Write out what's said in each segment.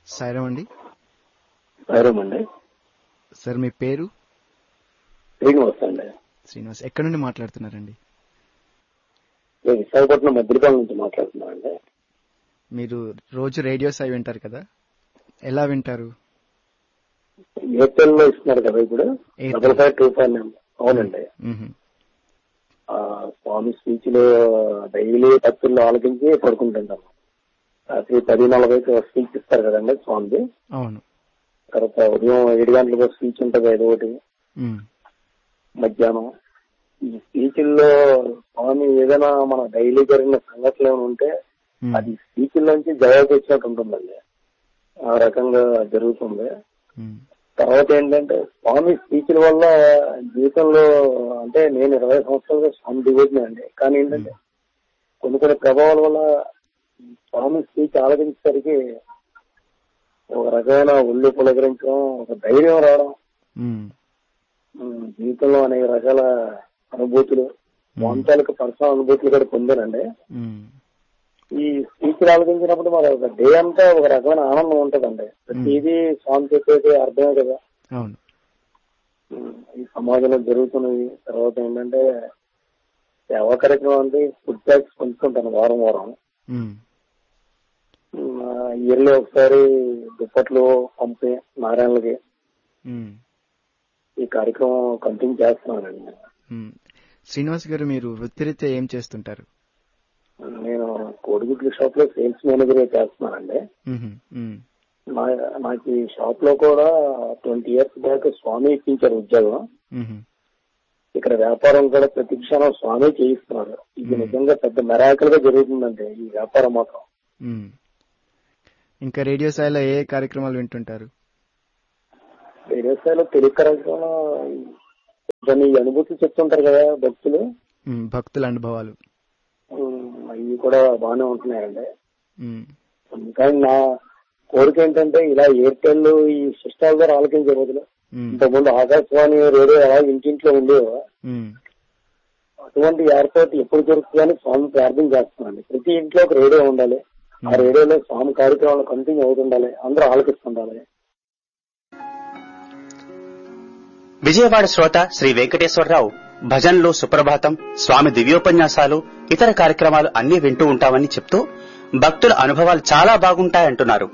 సాయిరామ్ అండి సాయిరామ్ అండి సార్ మీ పేరు శ్రీనివాస్ అండి శ్రీనివాస్ ఎక్కడి నుండి మాట్లాడుతున్నారండి నేను విశాఖపట్నం మధ్యపాలెం నుంచి మాట్లాడుతున్నాను అండి మీరు రోజు రేడియో సాయి వింటారు కదా ఎలా వింటారు ఎయిర్టెల్ లో ఇస్తున్నారు కదా ఇప్పుడు Airtel. Double five two five అవునండి మ్మ్. ఆ స్వామి స్పీచ్ లో డైలీ భక్తుల్లో ఆలోచించి పడుకుంటుంటాము రాత్రి పది నలభైకి స్పీచ్ ఇస్తారు కదండి స్వామిది అవును తర్వాత ఉదయం ఏడు గంటలకు స్పీచ్ ఉంటుంది ఏదో ఒకటి మ్మ్. మధ్యాహ్నం ఈ స్పీచ్ల్లో స్వామి ఏదైనా మన డైలీ జరిగిన సంఘటనలు ఏమైనా ఉంటే మ్మ్. అది స్పీచ్ నుంచి జవాబు వచ్చినట్టు ఉంటుందండి ఆ రకంగా జరుగుతుంది మ్మ్. తర్వాత ఏంటంటే స్వామి స్పీచ్ల వల్ల జీవితంలో అంటే నేను ఇరవై సంవత్సరాలుగా స్వామి డివోషన్ అండి కానీ ఏంటంటే కొన్ని కొన్ని ప్రభావాల వల్ల స్వామి స్పీచ్ ఆలోచించేసరికి ఒక రకమైన ఒళ్ళు పులకరించడం ఒక ధైర్యం రావడం మ్మ్. ఉమ్, జీవితంలో అనేక రకాల అనుభూతులు వంతాలకు పర్సనల్ అనుభూతులు కూడా పొందానండి మ్మ్. ఈ స్పీచ్ ఆలోచించినప్పుడు మరి ఒక డే అంతా ఒక రకమైన ఆనందం ఉంటదండి ప్రతిదీ స్వామి చెప్పేది అర్థమే కదా అవును ఉమ్, ఈ సమాజంలో జరుగుతున్నవి తర్వాత ఏంటంటే సేవా కార్యక్రమం అంటే ఫుడ్ ట్యాక్స్ పంచుకుంటాను వారం వారం మ్మ్. ఇయర్లీ ఒకసారి దుప్పట్లు పంపి నారాయణలకి మ్మ్. ఈ కార్యక్రమం కంటిన్యూ చేస్తున్నానండి మ్మ్. శ్రీనివాస్ గారు మీరు వృత్తిరీత్యా ఏం చేస్తుంటారు నేను కోడిగుడ్ల షాప్ లో సేల్స్ మేనేజర్ గా చేస్తున్నానండి మ్మ్. మ్మ్. నా- నాకు ఈ షాప్ లో కూడా ట్వంటీ ఇయర్స్ బ్యాక్ స్వామి ఇప్పించారు ఉద్యోగం మ్మ్. ఇక్కడ వ్యాపారం కూడా ప్రతి క్షణం స్వామి చేయిస్తున్నారు ఇది నిజంగా పెద్ద మెరాకల్ గా జరుగుతుందండి ఈ వ్యాపారం మాత్రం మ్మ్. ఇంకా రేడియో సాయిలో ఏ కార్యక్రమాలు వింటుంటారు రేడియో స్థాయిలో తెలుగు కార్యక్రమం కొన్ని ఈ అనుభూతులు చెప్తుంటారు కదా భక్తులు మ్మ్. భక్తుల అనుభవాలు ఉమ్, అవి కూడా బాగానే ఉంటున్నాయండి మ్మ్. కానీ నా కోరిక ఏంటంటే ఇలా ఎయిర్టెల్ ఈ సిస్టాల ద్వారా ఆలోచించే బదులు మ్మ్. ఇంతకుముందు ఆకాశవాణి రేడియో అలా ఇంటింట్లో ఉండేవో మ్మ్. అటువంటి ఏర్పాటు ఎప్పుడు జరుగుతుందని స్వామి ప్రార్థన చేస్తున్నాను ప్రతి ఇంట్లో ఒక రేడియో ఉండాలి ఆ రేడియోలో స్వామి కార్యక్రమాలు కంటిన్యూ అవుతుండాలి అందరూ ఆలకిస్తుండాలి విజయవాడ శ్రోత శ్రీ వెంకటేశ్వరరావు భజన్లు సుప్రభాతం స్వామి దివ్యోపన్యాసాలు ఇతర కార్యక్రమాలు అన్ని వింటూ ఉంటామని చెప్తూ భక్తుల అనుభవాలు చాలా బాగుంటాయంటున్నారు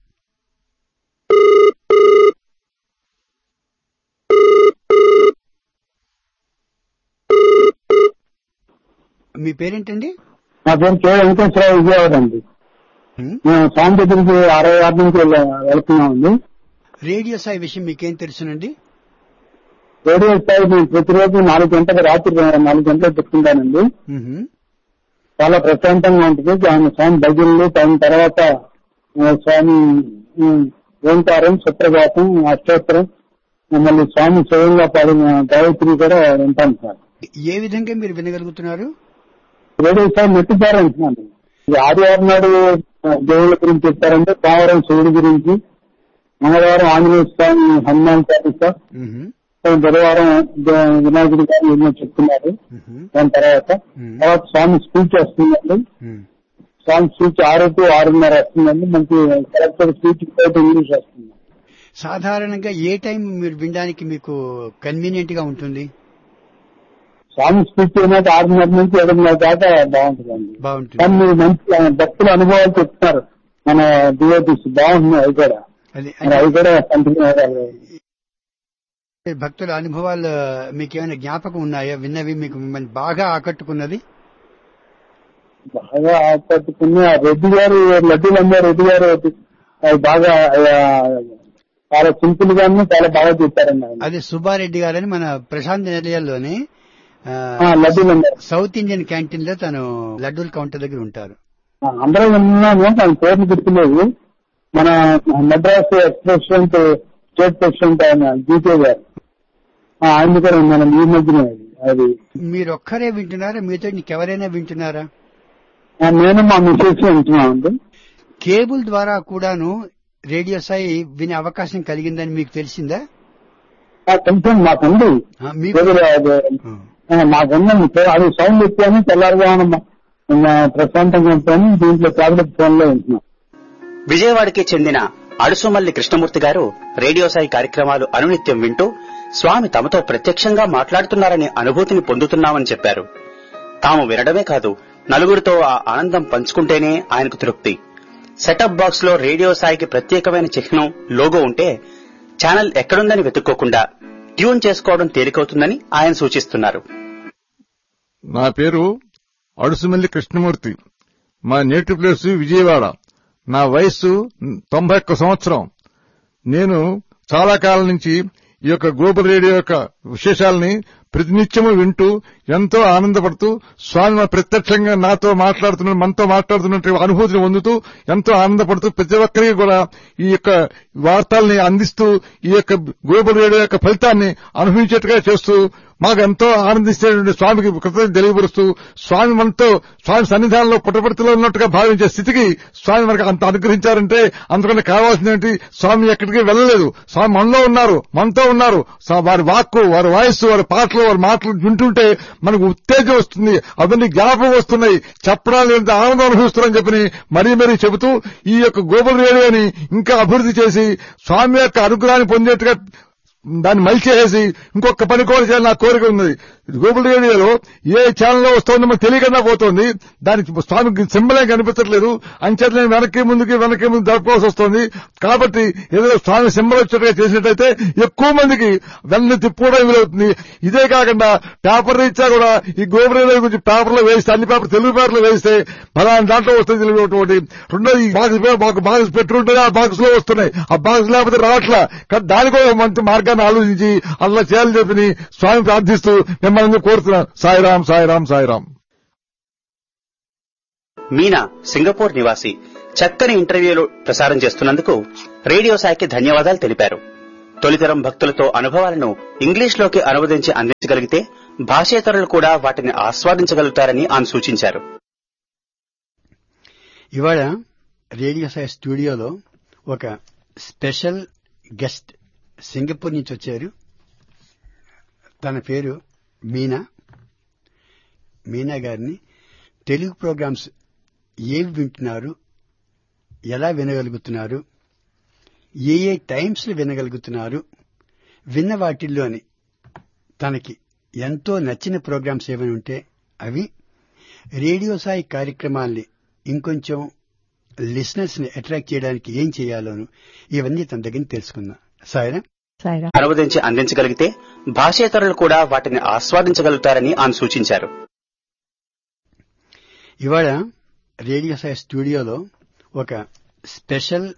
మీ పేరేంటండి నా పేరు కే వెంకటేశ్వరరావు విజయవాడ అండి హ్మ్? మేము స్వామి దగ్గరికి అరవై ఆరు నుంచి వెళ్ళా- వెళ్తున్నామండి రేడియో సాయి విషయం మీకేం తెలుసునండి రేడియో స్థాయి నేను ప్రతిరోజు నాలుగు గంటలకు రాత్రి నాలుగు గంటలకు పెట్టుకుంటానండి మ్మ్. చాలా ప్రశాంతంగా ఉంటుంది ఆయన స్వామి భజనలు దాని తర్వాత ఆ, స్వామి ఉమ్, ఓంకారం సుప్రభాతం అష్టోత్తరం మళ్ళీ స్వామి స్వయంగా పాడిన గాయత్రి కూడా వింటాను సార్ ఏ విధంగా మీరు వినగలుగుతున్నారు రేడియో స్థాయి నెట్ ద్వారా వింటున్నాను ఇది ఆదివారం నాడు ఆ, దేవుళ్ళ గురించి చెప్తారంటే సోమవారం శివుడి గురించి మంగళవారం ఆంజనేయ స్వామి హనుమాన్ చాలీస మ్మ్. బుధవారం ద- వినాయకుడి గారు ఎన్నో చెప్తున్నారు మ్మ్. దాని తర్వాత మ్మ్. తర్వాత స్వామి స్పీచ్ వస్తుందండి మ్మ్. స్వామి స్పీచ్ ఆరు టు ఆరున్నర వస్తుందండి మంచి కలెక్టర్ స్పీచ్ కూడా ఇంగ్లీష్ వస్తుంది సాధారణంగా ఏ టైం మీరు వినడానికి మీకు కన్వీనియంట్ గా ఉంటుంది స్వామి స్పీచ్ ఏమైతే ఆరున్నర నుంచి ఏడున్నర దాకా బాగుంటుందండి బాగుంటుంది కానీ మీరు మంచి ఆ, భక్తుల అనుభవాలు చెప్తున్నారు మన డిఓటీస్ బాగుంటున్నాయి అవి కూడా అది మరి అవి కూడా కంటిన్యూ అవ్వాలి అంటే భక్తుల అనుభవాలు మీకు ఏమైనా జ్ఞాపకం ఉన్నాయా విన్నవి మీకు మిమ్మల్ని బాగా ఆకట్టుకున్నది బాగా ఆకట్టుకుని ఆ రెడ్డి గారు లడ్డూలు అమ్మారు రెడ్డి గారు అది బాగా ఆ, చాలా సింపుల్ గాను చాలా బాగా చెప్పారండి ఆయన అది సుబ్బారెడ్డి గారని మన ప్రశాంత్ నిలయంలోని ఆ, ఆ, లడ్డూలు అమ్మారు సౌత్ ఇండియన్ క్యాంటీన్ లో తను లడ్డూల కౌంటర్ దగ్గర ఉంటారు ఆ, అందరూ విన్నాము ఆయన పేర్లు గుర్తులేవు మన Madras ex president state president ఆయన జీకే గారు ఆ, ఆయన కూడా ఉన్నాను ఈ మధ్యనే అది. అది మీరు ఒక్కరే వింటున్నారా మీతో ఇంకెవరైనా వింటున్నారా ఆ, నేను మా మిస్సెస్ వింటున్నామండి కేబుల్ ద్వారా కూడాను రేడియో సాయి వినే అవకాశం కలిగిందని మీకు తెలిసిందా ఆ, కొంచెం మాకుంది ఆ, మీకు ఏదో అది, ఆ. ఆ, మాకున్నది అది సౌండ్ ఎక్కువని తెల్లారుగా ప్రశాంతంగా ఉంటాను దీంట్లో టాబ్లెట్ ఫోన్ లో ఉంటున్నాం విజయవాడకి చెందిన అడుసుమల్లి కృష్ణమూర్తి గారు రేడియో సాయి కార్యక్రమాలు అనునిత్యం వింటూ స్వామి తమతో ప్రత్యక్షంగా మాట్లాడుతున్నారనే అనుభూతిని పొందుతున్నామని చెప్పారు తాము వినడమే కాదు నలుగురితో ఆ ఆనందం పంచుకుంటేనే ఆయనకు తృప్తి సెటప్ బాక్స్ లో రేడియో సాయికి ప్రత్యేకమైన చిహ్నం లోగో ఉంటే ఛానల్ ఎక్కడుందని వెతుక్కోకుండా ట్యూన్ చేసుకోవడం తేలికవుతుందని ఆయన సూచిస్తున్నారు నా పేరు అడుసుమల్లి కృష్ణమూర్తి మా నేటివ్ ప్లేస్ విజయవాడ నా వయస్సు తొంభై ఒక్క సంవత్సరం నేను చాలా కాలం నుంచి ఈ యొక్క గ్లోబల్ రేడియో యొక్క విశేషాలని ప్రతినిత్యము వింటూ ఎంతో ఆనందపడుతూ స్వామి మా ప్రత్యక్షంగా నాతో మాట్లాడుతున్న మనతో మాట్లాడుతున్నట్టు అనుభూతిని పొందుతూ ఎంతో ఆనందపడుతూ ప్రతి ఒక్కరికి కూడా ఈ యొక్క వార్తల్ని అందిస్తూ ఈ యొక్క గ్లోబల్ రేడియో యొక్క ఫలితాన్ని అనుభవించేట్టుగా చేస్తూ మాకు ఎంతో ఆనందిస్తేటువంటి స్వామికి కృతజ్ఞత తెలియపరుస్తూ స్వామి మనతో స్వామి సన్నిధానంలో పుట్టపర్తిలో ఉన్నట్టుగా భావించే స్థితికి స్వామి మనకు అంత అనుగ్రహించారంటే అందుకని కావాల్సింది స్వామి ఎక్కడికి వెళ్ళలేదు స్వామి మనలో ఉన్నారు మనతో ఉన్నారు సా- వారి వాక్కు వారి వాయిస్ వారి పాటలు వారి మాటలు వింటుంటే మనకు ఉత్తేజం వస్తుంది అవన్నీ జ్ఞాపకం వస్తున్నాయి చెప్పడానికి ఎంత ఆనందం అనుభవిస్తున్నారని చెప్పని మరీ మరీ చెబుతూ ఈ యొక్క గ్లోబల్ రేడియోని ఇంకా అభివృద్ధి చేసి స్వామి యొక్క అనుగ్రహాన్ని పొందేట్టుగా దాన్ని మలిచేసి ఇంకొక పని కూడా చేయాలని నా కోరిక ఉన్నది గూగుల్ రేడియోలో ఏ ఛానల్లో వస్తుందో మనకు తెలియకుండా పోతుంది దానికి స్వామికి సింబలే కనిపించట్లేదు అంచేత నేను వెనక్కి ముందుకి వెనక్కి ముందు జరుపుకోవాల్సి వస్తుంది కాబట్టి ఏదో స్వామి సింబల్ వచ్చేట్టుగా చేసినట్టయితే ఎక్కువ మందికి వెనక్కి తిప్పుకోవడం వీలవుతుంది ఇదే కాకుండా పేపర్ రీత్యా కూడా ఈ గోబుల్ రేడియో గురించి పేపర్లో వేస్తే అన్ని పేపర్ తెలుగు పేపర్లో వేస్తే ఫలానా దాంట్లో వస్తుంది తెలియదు ఒకటి రెండోది ఈ బాక్స్ పే- మాకు బాక్స్ పెట్టుంటే ఆ బాక్స్ లో వస్తున్నాయి ఆ బాక్స్ లేకపోతే రావట్లా కానీ దానికి ఒక మంచి మార్గాన్ని ఆలోచించి అలా చేయాలని చెప్పి స్వామి ప్రార్థిస్తూ మిమ్మల్ని కోరుతున్నాను సాయిరాం సాయిరాం సాయిరాం మీనా సింగపూర్ నివాసి చక్కని ఇంటర్వ్యూలు ప్రసారం చేస్తున్నందుకు రేడియో సాయికి ధన్యవాదాలు తెలిపారు తొలితరం భక్తులతో అనుభవాలను ఇంగ్లీష్లోకి అనువదించి అందించగలిగితే భాషేతరులు కూడా వాటిని ఆస్వాదించగలుగుతారని ఆమె సూచించారు ఇవాళ రేడియో సాయి స్టూడియోలో ఒక స్పెషల్ గెస్ట్ సింగపూర్ నుంచి వచ్చారు తన పేరు మీనా మీనా గారిని తెలుగు ప్రోగ్రామ్స్ ఏవి వింటున్నారు ఎలా వినగలుగుతున్నారు ఏ ఏ టైమ్స్లో వినగలుగుతున్నారు విన్న వాటిల్లోని తనకి ఎంతో నచ్చిన ప్రోగ్రామ్స్ ఏమైనా ఉంటే అవి రేడియో సాయి కార్యక్రమాల్ని ఇంకొంచెం లిసనర్స్ ని అట్రాక్ట్ చేయడానికి ఏం చేయాలోను ఇవన్నీ తన దగ్గర నుంచి తెలుసుకుందాం సాయిరా సాయిరా అనువదించి అందించగలిగితే భాషేతరులు కూడా వాటిని ఆస్వాదించగలుగుతారని ఆమె సూచించారు ఇవాళ రేడియో సాయి స్టూడియోలో ఒక స్పెషల్